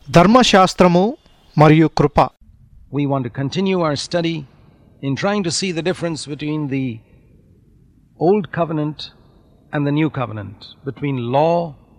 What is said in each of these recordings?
ధర్మశాస్త్రము మరియు కృప We want to continue our study in trying to see the difference between the Old Covenant and the New Covenant, between law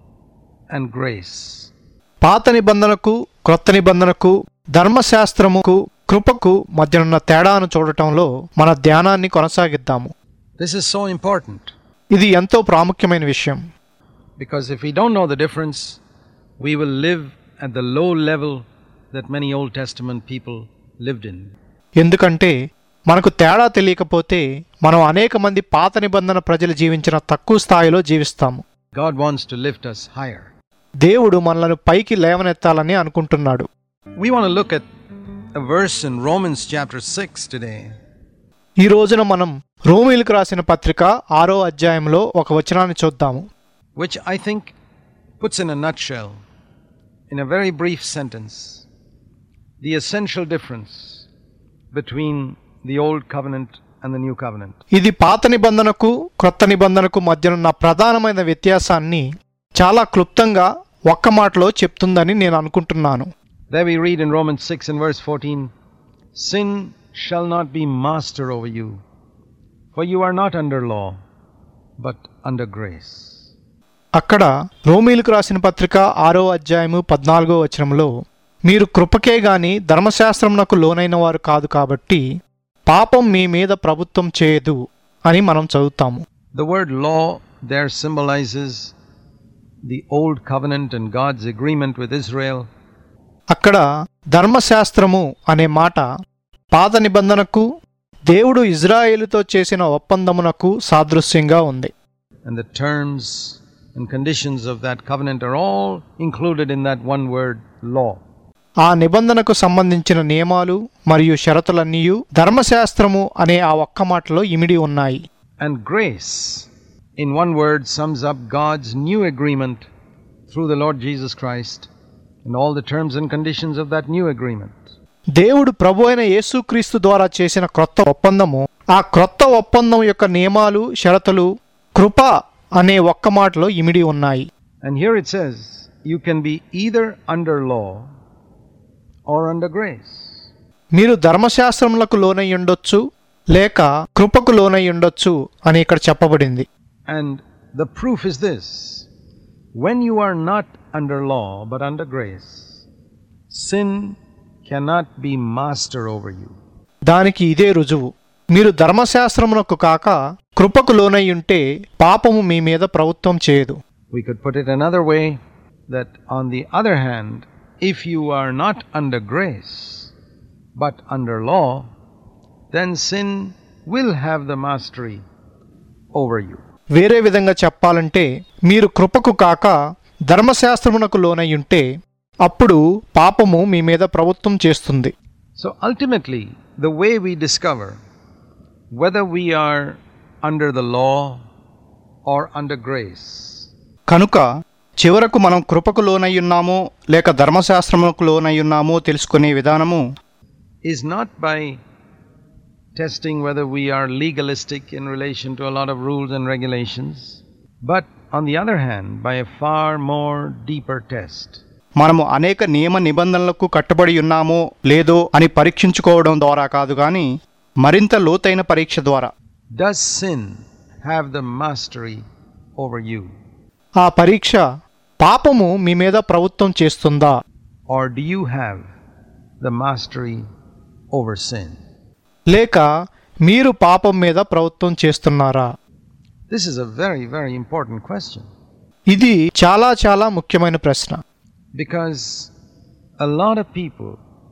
and grace. పాత నిబంధనకు క్రొత్త నిబంధనకు ధర్మశాస్త్రముకు కృపకు మధ్యనున్న తేడాను చూడటంలో మన ధ్యానాన్ని కొనసాగిద్దాము This is so important ఇది ఎంతో ప్రాముఖ్యమైన విషయం because if we don't know the difference, we will live at the low level that many Old Testament people lived in. ఎందుకంటే మనకు తేడా తెలియకపోతే మనం అనేక మంది పాత నిబంధన ప్రజలు జీవించిన తక్కువ స్థాయిలో జీవిస్తాము God wants to lift us higher. దేవుడు మనలను పైకి లేవనెత్తాలని అనుకుంటున్నాడు We want to look at a verse in Romans chapter 6 today. ఈ రోజున మనం రోమిలకు రాసిన పత్రిక ఆరో అధ్యాయంలో ఒక వచనాన్ని చూద్దాము which I think puts in a nutshell, in a very brief sentence, the essential difference between the Old Covenant and the New Covenant. ఇది పాత నిబంధనకు క్రొత్త నిబంధనకు మధ్యనున్న ప్రధానమైన వ్యత్యాసాన్ని చాలా క్లుప్తంగా ఒక్క మాటలో చెప్తుందని నేను అనుకుంటున్నాను There we read in Romans 6 and verse 14 Sin shall not be master over you, for you are not under law, but under grace. అక్కడ రోమీలకు రాసిన పత్రిక ఆరో అధ్యాయము పద్నాలుగో వచనంలో మీరు కృపకే గాని ధర్మశాస్త్రమునకు లోనైన వారు కాదు కాబట్టి పాపం మీ మీద ప్రభుత్వం చేయదు అని మనం చదువుతాము The word law there symbolizes the Old Covenant and God's agreement with Israel అక్కడ ధర్మశాస్త్రము అనే మాట పాత నిబంధనకు దేవుడు ఇజ్రాయేలుతో చేసిన ఒప్పందమునకు సాదృశ్యంగా ఉంది and the terms and conditions of that covenant are all included in that one word law. ఆ నిబంధనకు సంబంధించిన నియమాలు మరియు షరతులన్నీ ధర్మశాస్త్రము అనే ఆ ఒక్క మాటలో ఇమిడి ఉన్నాయి And grace, in one word, sums up God's new agreement through the Lord Jesus Christ and all the terms and conditions of that new agreement. దేవుడు ప్రభు అయిన యేసుక్రీస్తు ద్వారా చేసిన క్రొత్త ఒప్పందము ఆ క్రొత్త ఒప్పందం యొక్క నియమాలు షరతులు కృప అనే ఒక్క మాటలో ఇమిడి ఉన్నాయి And here it says, you can be either under law or under grace. మీరు ధర్మశాస్త్రములకు లోనై ఉండొచ్చు లేక కృపకు లోనై ఉండొచ్చు అని ఇక్కడ చెప్పబడింది And the proof is this when you are not under law but under grace, sin cannot be master over you. దానికి ఇదే రుజువు మీరు ధర్మశాస్త్రమునకు కాక కృపకు లోనై ఉంటే పాపము మీ మీద ప్రభుత్వం చేయదు We could put it another way that, on the other hand, if you are not under grace but under law, then sin will have the mastery over you. వేరే విధంగా చెప్పాలంటే మీరు కృపకు కాక ధర్మశాస్త్రమునకు లోనై ఉంటే అప్పుడు పాపము మీ మీద ప్రభుత్వం చేస్తుంది So ultimately, the way we discover whether we are under the law or under grace కనుక చివరకు మనం కృపకు లోనై ఉన్నామో లేక ధర్మశాస్త్రమునకు లోనై ఉన్నామో తెలుసుకునే విధానము is not by testing whether we are legalistic in relation to a lot of rules and regulations, but on the other hand, by a far more deeper test. మనము అనేక నియమ నిబంధనలకు కట్టుబడి ఉన్నామో లేదో అని పరీక్షించుకోవడం ద్వారా కాదు కానీ మరింత లోతైన పరీక్ష ద్వారా Does sin have the mastery over you? ఆ పరీక్ష పాపము మీ మీద ప్రభుత్వం చేస్తుందా Or do you have the mastery over sin? లేక మీరు పాపం మీద ప్రభుత్వం చేస్తున్నారా This is a very, very important question ఇది చాలా చాలా ముఖ్యమైన ప్రశ్న because a lot of people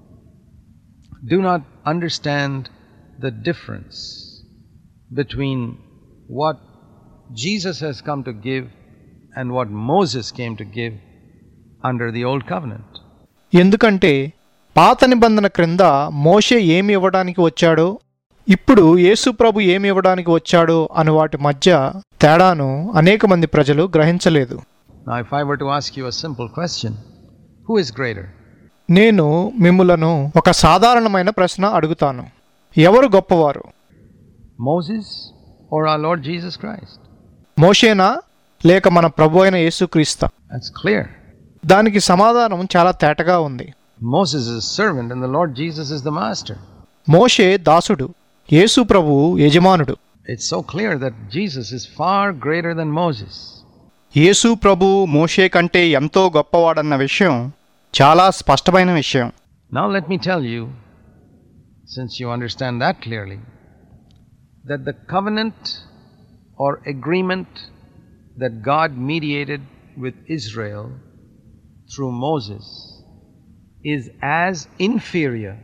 do not understand the difference between what Jesus has come to give and what Moses came to give under the Old Covenant. ఎందుకంటే పాత నిబంధన క్రింద మోషే ఏమి ఇవ్వడానికి వచ్చాడో ఇప్పుడు యేసు ప్రభు ఏమి ఇవ్వడానికి వచ్చాడో అని వాటి మధ్య తేడాను అనేక మంది ప్రజలు గ్రహించలేదు Now, if I were to ask you a simple question, who is greater? నేను మిమ్ములను ఒక సాధారణమైన ప్రశ్న అడుగుతాను ఎవరు గొప్పవారు Moses or our Lord Jesus Christ? మోషేనా లేక మన ప్రభు అయిన యేసుక్రీస్త That's clear. దానికి సమాధానం చాలా తేటగా ఉంది Moses is a servant and the Lord Jesus is the master. మోషే దాసుడు యేసు ప్రభువు యజమానుడు It's so clear that Jesus is far greater than Moses. యేసు ప్రభువు మోషే కంటే ఎంతో గొప్పవాడన్న విషయం చాలా స్పష్టమైన విషయం Now, let me tell you, since you understand that clearly, that the covenant or agreement that God mediated with Israel through Moses is as inferior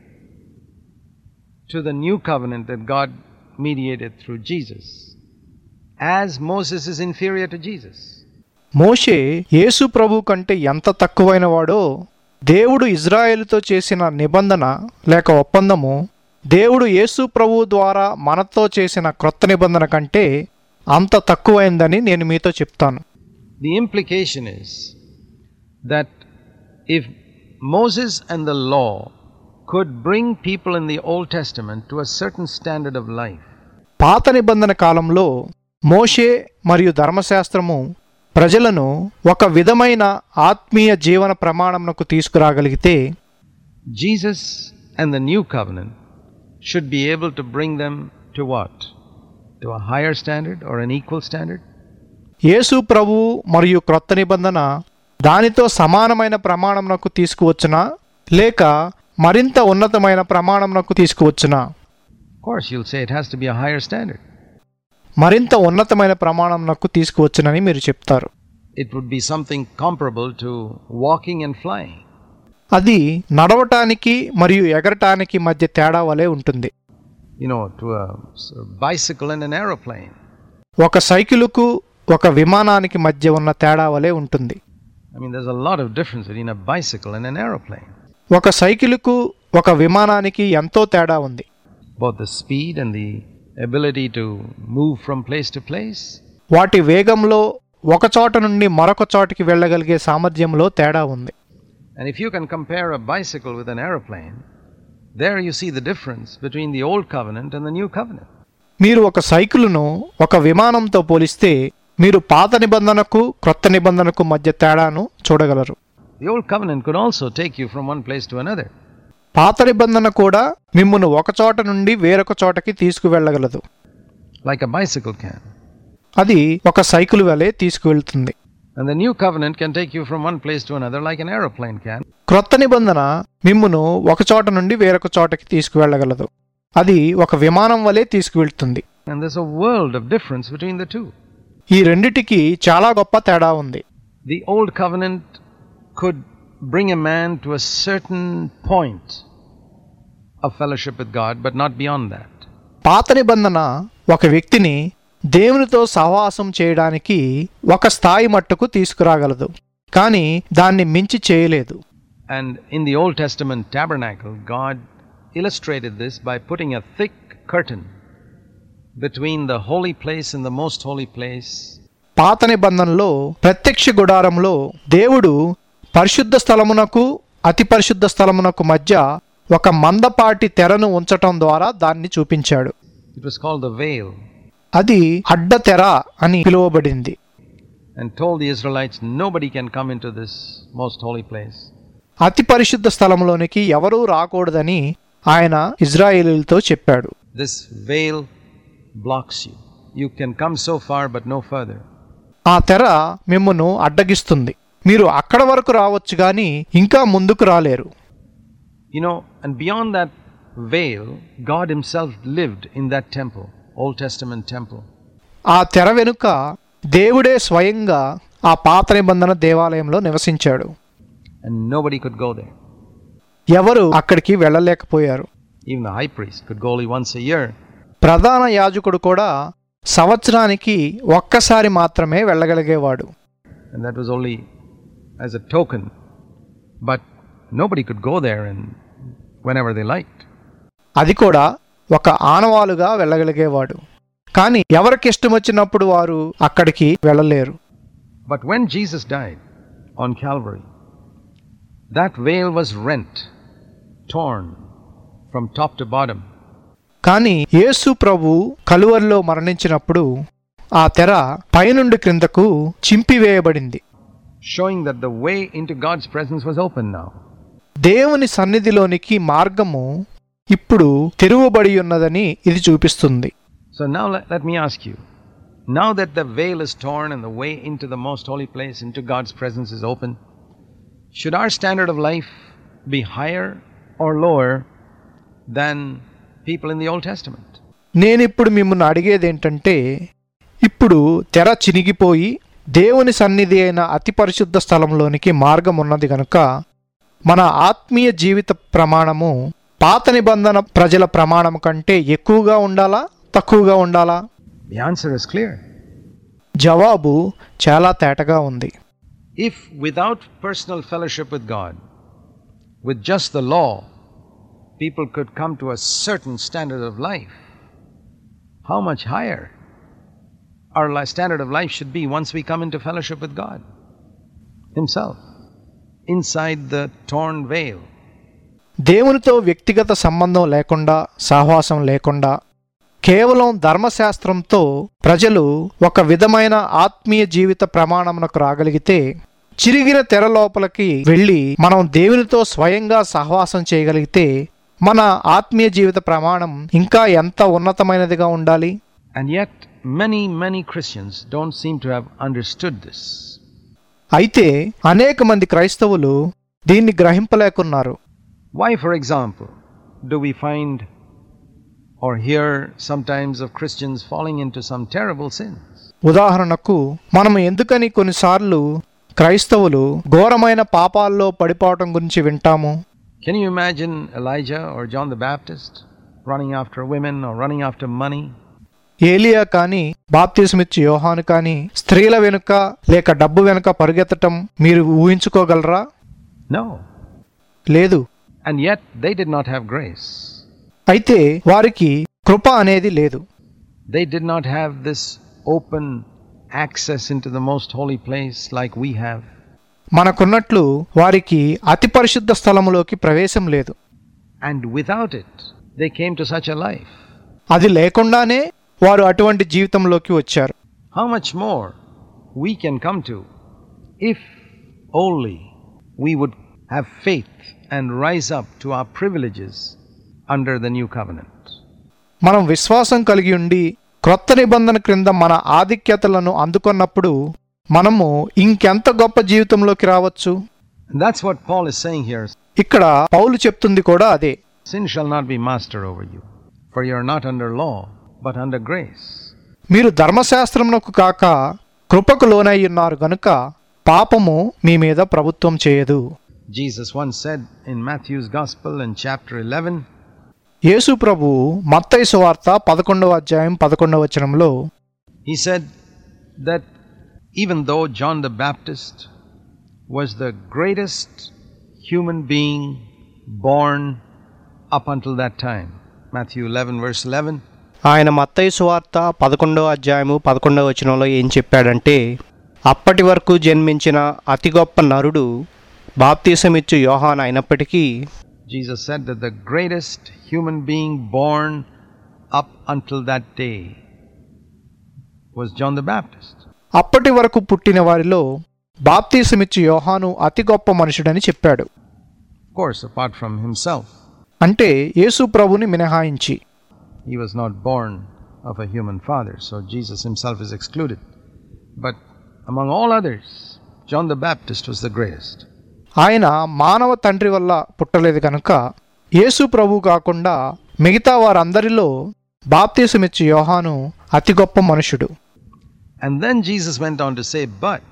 to the new covenant that God mediated through Jesus as Moses is inferior to Jesus. మోషే యేసు ప్రభు కంటే ఎంత తక్కువైన వాడో దేవుడు ఇజ్రాయేలుతో చేసిన నిబంధన లేక ఒప్పందము దేవుడు యేసు ప్రభు ద్వారా మనతో చేసిన క్రొత్త నిబంధన కంటే అంత తక్కువైందని నేను మీతో చెప్తాను The implication is that if Moses and the law could bring people in the Old Testament to a certain standard of life, పాత నిబంధన కాలంలో మోషే మరియు ధర్మశాస్త్రము ప్రజలను ఒక విధమైన ఆత్మీయ జీవన ప్రమాణంకు తీసుకురాగలిగితే Jesus and the new covenant should be able to bring them to what? To a higher standard or an equal standard? యేసు ప్రభువు మరియు క్రొత్త నిబంధన దానితో సమానమైన ప్రమాణంకు తీసుకువచ్చునా లేక మరింత ఉన్నతమైన ప్రమాణంకు తీసుకువచ్చునా Of course, you'll say it has to be a higher standard. మరింత ఉన్నతమైన ప్రమాణంకు తీసుకువచ్చునని మీరు చెప్తారు It would be something comparable to walking and flying. అది నడవటానికి మరియు ఎగరటానికి మధ్య తేడా వలె ఉంటుంది You know, to a sort of bicycle and an aeroplane. ఒక సైకిలుకు ఒక విమానానికి మధ్య ఉన్న తేడా వలె ఉంటుంది I mean, there's a lot of difference between a bicycle and an aeroplane. ఒక సైకిలుకు ఒక విమానానికి ఎంతో తేడా ఉంది Both the speed and the ability to move from place to place. వాటి వేగంలో ఒక చోట నుండి మరొక చోటికి వెళ్ళగలిగే సామర్థ్యంలో తేడా ఉంది And if you can compare a bicycle with an aeroplane, there you see the difference between the old covenant and the new covenant. మీరు ఒక సైకిలును ఒక విమానంతో పోలిస్తే మీరు పాత నిబంధనకు క్రొత్త నిబంధనకు మధ్య తేడాను చూడగలరు The old covenant could also take you from one place to another. పాత నిబంధన కూడా మిమ్మును ఒక చోట నుండి వేరొక చోటకి తీసుకువెళ్ళగలదు like a bicycle can. అది ఒక సైకిల్ వలె తీసుకువెళ్తుంది And the new covenant can take you from one place to another like an aeroplane can. క్రొత్త నిబంధన మిమ్మును ఒక చోట నుండి వేరొక చోటకి తీసుకువెళ్ళగలదు అది ఒక విమానం వలె తీసుకువెళ్తుంది And there's a world of difference between the two. ఈ రెండిటికి చాలా గొప్ప తేడా ఉంది The old covenant could bring a man to a certain point of fellowship with God, but not beyond that. పాత నిబంధన ఒక వ్యక్తిని దేవునితో సహవాసం చేయడానికి ఒక స్థాయి మట్టుకు తీసుకురాగలదు కానీ దాన్ని మించి చేయలేదు And in the Old Testament tabernacle, God illustrated this by putting a thick curtain between the holy place and the most holy place. పాత నిబంధనలో ప్రత్యక్ష గుడారంలో దేవుడు పరిశుద్ధ స్థలమునకు అతి పరిశుద్ధ స్థలమునకు మధ్య ఒక మందపాటి తెరను ఉంచటం ద్వారా దాన్ని చూపించాడు It was called the veil, అది అడ్డ తెర అని పిలువబడింది and told the Israelites nobody can come into this most holy place. అతి పరిశుద్ధ స్థలములోనికి ఎవరూ రాకూడదని ఆయన ఇజ్రాయేలీలతో చెప్పాడు This veil blocks you. You can come so far, but no further. ఆ తెర మిమ్మును అడ్డగిస్తుంది మీరు అక్కడ వరకు రావచ్చు కానీ ఇంకా ముందుకు రాలేరు You know, and beyond that veil, God Himself lived in that temple, Old Testament temple. ఆ తెర వెనుక దేవుడే స్వయంగా ఆ పాత నిబంధన దేవాలయంలో నివసించాడు And nobody could go there. ఎవరు అక్కడికి వెళ్ళలేకపోయారు Even the high priest could go only once a year. ప్రధాన యాజకుడు కూడా సంవత్సరానికి ఒక్కసారి మాత్రమే వెళ్ళగలిగేవాడు and that was only as a token. But nobody could go there and whenever they liked. అది కూడా ఒక ఆనవాలుగా వెళ్ళగలిగేవాడు కానీ ఎవరికి ఇష్టం వచ్చినప్పుడు వారు అక్కడికి వెళ్ళలేరు But when Jesus died on Calvary, that veil was rent, torn from top to bottom. కానీ యేసు ప్రభు కలువరిలో మరణించినప్పుడు ఆ తెర పైనుండి క్రిందకు చింపివేయబడింది showing that the way into God's presence was open now. దేవుని సన్నిధిలోనికి మార్గము ఇప్పుడు తెరువబడి ఉన్నదని ఇది చూపిస్తుంది So now let, let me ask you now that the veil is torn and the way into the most holy place, into God's presence is open, should our standard of life be higher or lower than people in the Old Testament? నేనిప్పుడు మిమ్మల్ని అడిగేది ఏంటంటే ఇప్పుడు తెర చినిగిపోయి దేవుని సన్నిధి అయిన అతి పరిశుద్ధ స్థలంలోనికి మార్గం ఉన్నది గనుక మన ఆత్మీయ జీవిత ప్రమాణము పాత నిబంధన ప్రజల ప్రమాణం కంటే ఎక్కువగా ఉండాలా తక్కువగా ఉండాలా The answer is clear. జవాబు చాలా తేటగా ఉంది If without personal fellowship with God, with just the law, people could come to a certain standard of life, how much higher our li- standard of life should be once we come into fellowship with God Himself, inside the torn veil. దేవునితో వ్యక్తిగత సంబంధం లేకుండా సహవాసం లేకుండా కేవలం ధర్మశాస్త్రంతో ప్రజలు ఒక విధమైన ఆత్మీయ జీవిత ప్రమాణమునకు రాగలిగితే చిరిగిన తెర లోపలికి వెళ్ళి మనం దేవునితో స్వయంగా సహవాసం చేయగలిగితే మన ఆత్మీయ జీవిత ప్రమాణం ఇంకా ఎంత ఉన్నతమైనదిగా ఉండాలి And yet, many, many Christians don't seem to have understood this. అయితే అనేక మంది క్రైస్తవులు దీన్ని గ్రహింపలేకున్నారు Why, for example, do we find or hear sometimes of Christians falling into some terrible sins? ఉదాహరణకు మనం ఎందుకని కొన్నిసార్లు క్రైస్తవులు ఘోరమైన పాపాల్లో పడిపోవటం గురించి వింటాము Can you imagine Elijah or John the Baptist running after women or running after money? ఏలియా కానీ బాప్తిస్మిచ్చి యోహాను కానీ స్త్రీల వెనుక లేక డబ్బు వెనుక పరుగెత్తటం మీరు ఊహించుకోగలరా No. లేదు And yet they did not have grace. అయితే వారికి కృప అనేది లేదు They did not have this open access into the most holy place like we have. మనకున్నట్లు వారికి అతి పరిశుద్ధ స్థలములోకి ప్రవేశం లేదు And without it, they came to such a life. అది లేకుండానే వారు అటువంటి జీవితంలోకి వచ్చారు How much more we can come to if only we would have faith and rise up to our privileges under the new covenant. మనం విశ్వాసం కలిగి ఉండి క్రొత్త నిబంధన క్రింద మన ఆధిక్యతలను అందుకున్నప్పుడు మనము ఇంకెంత గొప్ప జీవితంలోకి రావచ్చు And that's what Paul is saying here. ఇక్కడ పౌలు చెప్తుంది కూడా అదే Sin shall not be master over you, for you are not under law, but under grace. మీరు ధర్మశాస్త్రమునకు కాక కృపకు లోనై ఉన్నారు గనుక పాపము మీ మీద ప్రభుత్వం చేయదు Jesus once said in Matthew's Gospel in chapter 11, యేసు ప్రభు మత్తయి సువార్త పదకొండవ అధ్యాయం పదకొండవ వచనంలో he said that even though John the Baptist was the greatest human being born up until that time, Matthew 11, verse 11, ఆయన మత్తయి సువార్త పదకొండవ అధ్యాయము పదకొండవ వచనంలో ఏం చెప్పాడంటే అప్పటి వరకు జన్మించిన అతి గొప్ప నరుడు బాప్తీసమిచ్చు యోహాన్ అయినప్పటికీ Jesus said that the greatest human being born up until that day was John the Baptist. అప్పటి వరకు పుట్టిన వారిలో బాప్తీసమిచ్చి యోహాను అతి గొప్ప మనుషుడని చెప్పాడు Of course, apart from himself, అంటే యేసు ప్రభుని మినహాయించి he was not born of a human father, so Jesus himself is excluded. But among all others, John the Baptist was the greatest. ఆయన మానవ తండ్రి వల్ల పుట్టలేదు కనుక యేసు ప్రభు కాకుండా మిగతా వారందరిలో బాప్తీసమిచ్చి యోహాను అతి గొప్ప మనుషుడు And then Jesus went on to say, But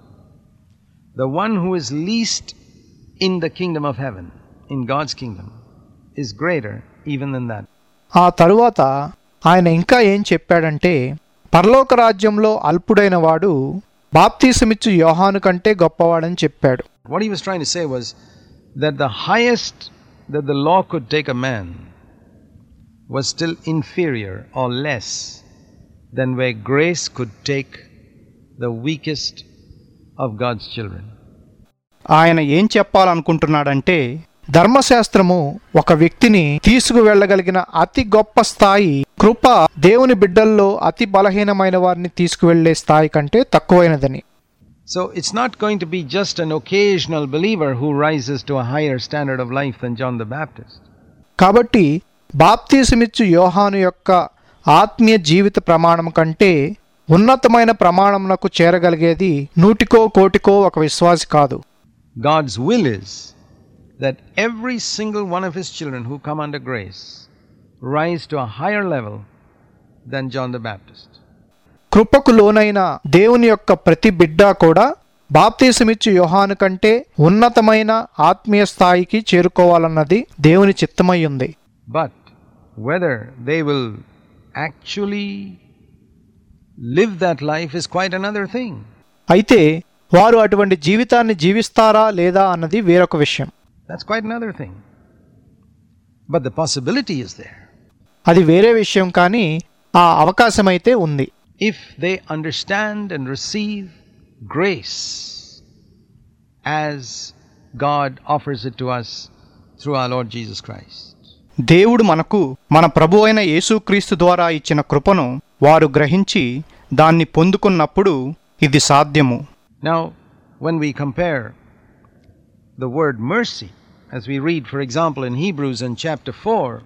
the one who is least in the kingdom of heaven, in God's kingdom, is greater even than that. ఆ తరువాత ఆయన ఇంకా ఏం చెప్పాడంటే పరలోక రాజ్యంలో అల్పుడైన వాడు బాప్తీసమిచ్చు యోహాను కంటే గొప్పవాడని చెప్పాడు What he was trying to say was that the highest that the law could take a man was still inferior or less than where grace could take the weakest of God's children. ఆయన ఏం చెప్పాలనుకుంటున్నాడంటే ధర్మశాస్త్రము ఒక వ్యక్తిని తీసుకువెళ్ళగలిగిన అతి గొప్ప స్థాయి కృప దేవుని బిడ్డల్లో అతి బలహీనమైన వారిని తీసుకువెళ్లే స్థాయి కంటే తక్కువైనదని So it's not going to be just an occasional believer who rises to a higher standard of life than John the Baptist. కాబట్టి బాప్తీసమిచ్చు యోహాను యొక్క ఆత్మీయ జీవిత ప్రమాణం కంటే ఉన్నతమైన ప్రమాణమునకు చేరగలిగేది నూటికో కోటికో ఒక విశ్వాసి కాదు God's will is that every single one of His children who come under grace rise to a higher level than John the Baptist. కృపకు లోనైన దేవుని యొక్క ప్రతి బిడ్డ కూడా బాప్తీసమిచ్చు యోహాను కంటే ఉన్నతమైన ఆత్మీయ స్థాయికి చేరుకోవాలన్నది దేవుని చిత్తమై ఉంది But whether they will actually live that life is quite another thing. అయితే వారు అటువంటి జీవితాన్ని జీవిస్తారా లేదా అన్నది వేరొక విషయం That's quite another thing. But the possibility is there. అది వేరే విషయం కానీ ఆ అవకాశం అయితే ఉంది If they understand and receive grace as God offers it to us through our Lord Jesus Christ. దేవుడు మనకు మన ప్రభు అయిన యేసుక్రీస్తు ద్వారా ఇచ్చిన కృపను వారు గ్రహించి దాన్ని పొందుకున్నప్పుడు ఇది సాధ్యము Now, when we compare the word mercy, as we read, for example, in Hebrews in chapter 4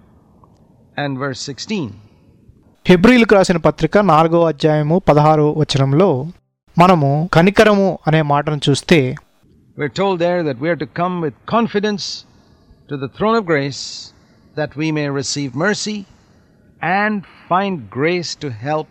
and verse 16, హెబ్రిల్కు రాసిన పత్రిక నాలుగో అధ్యాయము పదహారో వచనంలో మనము కనికరము అనే మాటను చూస్తే we're told there that we are to come with confidence to the throne of grace that we may receive mercy and find grace to help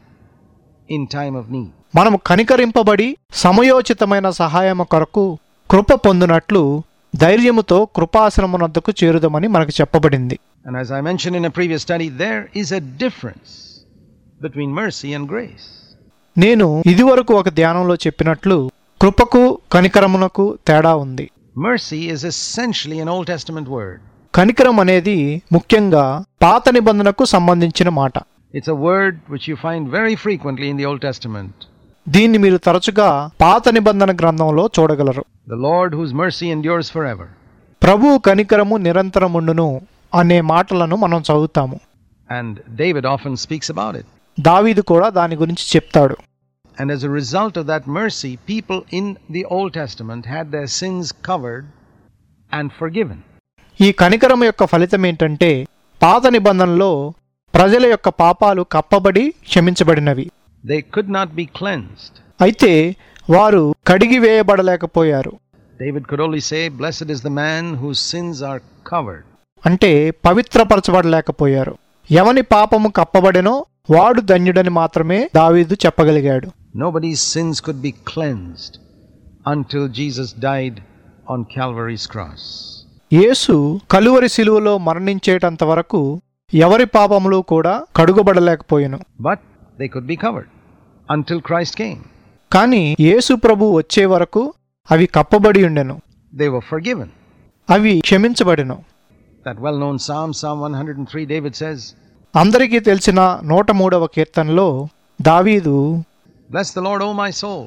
in time of need. మనము కనికరింపబడి సమయోచితమైన సహాయము కొరకు కృప పొందినట్లు ధైర్యముతో కృపాసనమునద్దకు చేరుదమని మనకు చెప్పబడింది And as I mentioned in a previous study, there is a difference between mercy and grace. నేను ఇదివరకు ఒక ధ్యానంలో చెప్పినట్లు కృపకు కనికరమునకు తేడా ఉంది Mercy is essentially an Old Testament word. కనికరం అనేది ముఖ్యంగా పాత నిబంధనకు సంబంధించిన మాట It's a word which you find very frequently in the Old Testament. దీన్ని మీరు తరచుగా పాత నిబంధన గ్రంథంలో చూడగలరు The Lord whose mercy endures forever. ప్రభు కనికరము నిరంతరముండును అనే మాటలను మనం చదువుతాము And David often speaks about it. దావీదు కూడా దాని గురించి చెప్తాడు And as a result of that mercy, people in the Old Testament had their sins covered and forgiven. ఈ కనికరం యొక్క ఫలితం ఏంటంటే పాత నిబంధనలో ప్రజల యొక్క పాపాలు కప్పబడి క్షమించబడినవి They could not be cleansed. అయితే వారు కడిగి వేయబడలేకపోయారు David could only say, Blessed is the man whose sins are covered. అంటే పవిత్రపరచబడలేకపోయారు ఎవని పాపము కప్పబడెనో వాడు ధన్యుడని మాత్రమే దావీదు చెప్పగలిగాడు Nobody's sins could be cleansed until Jesus died on Calvary's cross. యేసు కలువరి శిలువలో మరణించేటంత వరకు ఎవరి పాపములు కూడా కడుగబడలేకపోయెను But they could be covered until Christ came. కానీ యేసు ప్రభు వచ్చే వరకు అవి కప్పబడి ఉండెను They were forgiven. అవి క్షమించబడెను That well known Psalm, Psalm 103, David says, అందరికీ తెలిసిన నూట మూడవ కీర్తనలో దావీదు Bless the Lord, O my soul,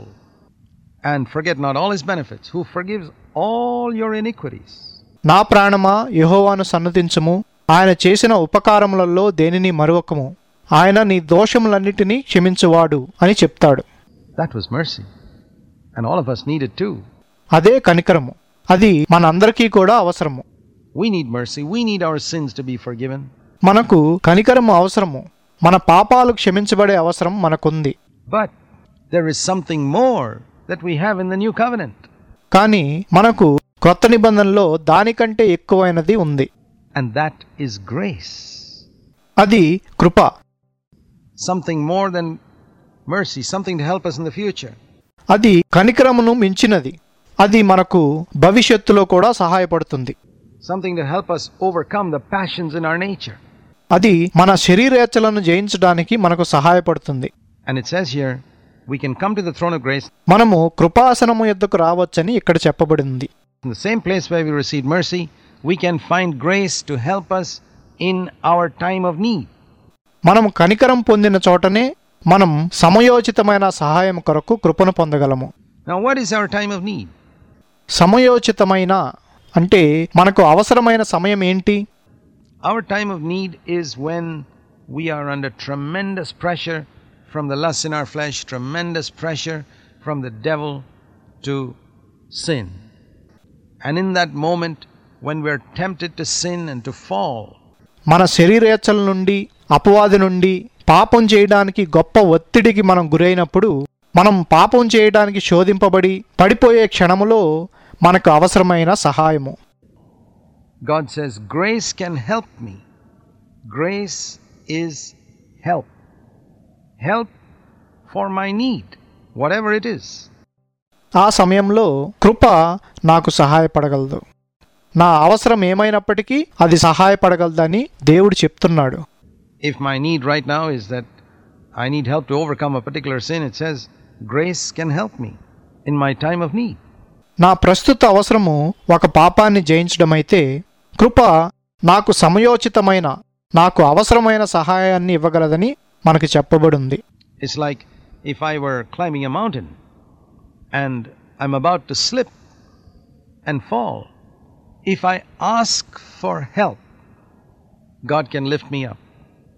and forget not all his benefits, who forgives all your iniquities. నా ప్రాణమా యెహోవాను సన్నతించుము ఆయన చేసిన ఉపకారములలో దేనిని మరువకము ఆయన నీ దోషములన్నిటినీ క్షమించువాడు అని చెప్తాడు That was mercy. And all of us need it too. అదే కనికరము అది మనందరికీ కూడా అవసరము We need mercy. We need our sins to be forgiven. మనకు కనికరము అవసరము మన పాపాలు క్షమించబడే అవసరం మనకుంది But there is something more that we have in the new covenant. కానీ మనకు క్రొత్త నిబంధనలో దానికంటే ఎక్కువైనది ఉంది And that is grace. అది కృప Something more than mercy, something to help us in the future. అది కనికరమును మించినది అది మనకు భవిష్యత్తులో కూడా సహాయపడుతుంది Something to help us overcome the passions in our nature. అది మన శరీరేచ్ఛలను జయించడానికి మనకు సహాయపడుతుంది And it says here, we can come to the throne of grace మనము కృపాసనము ఎద్దుకు రావచ్చని ఇక్కడ చెప్పబడింది in the same place where we receive mercy. We can find grace to help us in our time of need. మనము కనికరం పొందిన చోటనే మనం సమయోచితమైన సహాయం కొరకు కృపను పొందగలము Now, what is our time of need? సమయోచితమైన అంటే మనకు అవసరమైన సమయం ఏంటి Our time of need is when we are under tremendous pressure from the lust in our flesh, tremendous pressure from the devil to sin. And in that moment, when we're tempted to sin and to fall, మన శరీరేచ్ఛల నుండి అపవాది నుండి పాపం చేయడానికి గొప్ప ఒత్తిడికి మనం గురైనప్పుడు మనం పాపం చేయడానికి శోధింపబడి పడిపోయే క్షణములో మనకు అవసరమైన సహాయము God says, Grace can help me. Grace is help. Help for my need, whatever it is. ఆ సమయంలో కృప నాకు సహాయపడగలదు నా అవసరం ఏమైనప్పటికీ అది సహాయపడగలదని దేవుడు చెప్తున్నాడు If my need right now is that I need help to overcome a particular sin, it says, Grace can help me in my time of need. నా ప్రస్తుత అవసరము ఒక పాపాన్ని జయించడమైతే కృప నాకు సమయోచితమైన నాకు అవసరమైన సహాయాన్ని ఇవ్వగలదని మనకు చెప్పబడింది It's like if I were climbing a mountain and I'm about to slip and fall. If I ask for help, God can lift me up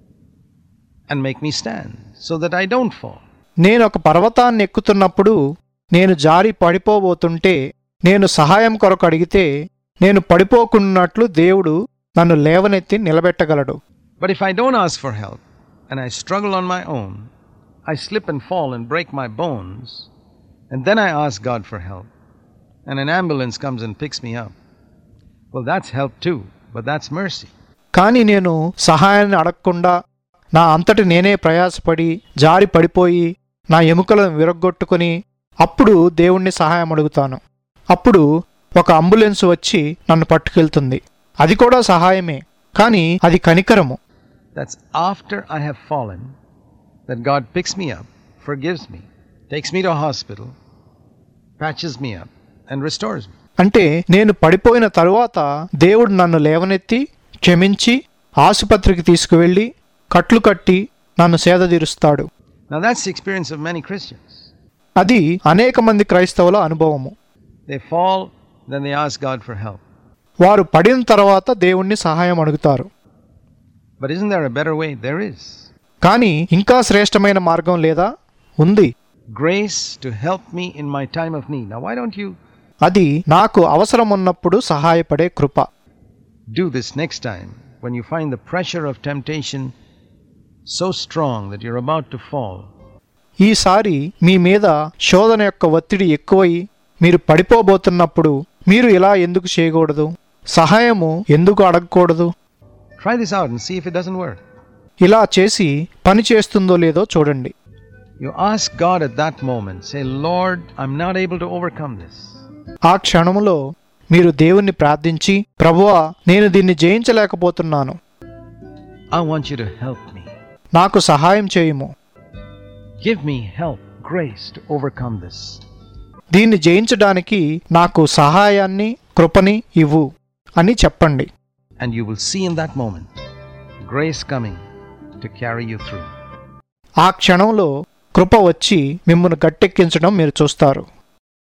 and make me stand so that I don't fall. నేను ఒక పర్వతాన్ని ఎక్కుతున్నప్పుడు నేను జారి పడిపోబోతుంటే నేను సహాయం కొరకు అడిగితే నేను పడిపోకున్నట్లు దేవుడు నన్ను లేవనెత్తి నిలబెట్టగలడు But if I don't ask for help and I struggle on my own, I slip and fall and break my bones, and then I ask God for help, and an ambulance comes and picks me up. Well, that's help too, but that's mercy. కానీ నేను సహాయాన్ని అడగకుండా నా అంతటి నేనే ప్రయాసపడి జారి పడిపోయి నా ఎముకలను విరగ్గొట్టుకుని అప్పుడు దేవుణ్ణి సహాయం అడుగుతాను అప్పుడు ఒక అంబులెన్స్ వచ్చి నన్ను పట్టుకెళ్తుంది అది కూడా సహాయమే కానీ అది కనికరము That's after I have fallen that God picks me up, forgives me, takes me to a hospital, patches me up, and restores me. అంటే నేను పడిపోయిన తరువాత దేవుడు నన్ను లేవనెత్తి క్షమించి ఆసుపత్రికి తీసుకువెళ్ళి కట్లు కట్టి నన్ను సేదతీరుస్తాడు Now, that's the experience of many Christians. అది అనేక మంది క్రైస్తవుల అనుభవము They fall, then they ask God for help. వారు పడిన తర్వాత దేవుణ్ణి సహాయం అడుగుతారు But isn't there a better way? There is. కానీ ఇంకా శ్రేష్టమైన మార్గం లేదా ఉంది Grace to help me in my time of need. Now, why don't you అది నాకు అవసరం ఉన్నప్పుడు సహాయపడే కృప do this next time when you find the pressure of temptation so strong that you're about to fall? ఈసారి మీ మీద శోధన యొక్క ఒత్తిడి ఎక్కువై మీరు పడిపోబోతున్నప్పుడు మీరు ఇలా ఎందుకు చేయకూడదు సహాయము ఎందుకు అడగకూడదు Try this out and see if it doesn't work. ఇలా చేసి పని చేస్తుందో లేదో చూడండి You ask God at that moment, say, Lord, I'm not able to overcome this. ఆ క్షణములో మీరు దేవుణ్ణి ప్రార్థించి ప్రభువా నేను దీన్ని జయించలేకపోతున్నాను I want you to help me. నాకు సహాయం చేయుము Give me help, grace to overcome this. దీన్ని జయించడానికి నాకు సహాయాన్ని కృపని ఇవ్వు అని చెప్పండి And you will see in that moment grace coming to carry you through. ఆ క్షణంలో కృప వచ్చి మిమ్మల్ని గట్టెక్కించడం మీరు చూస్తారు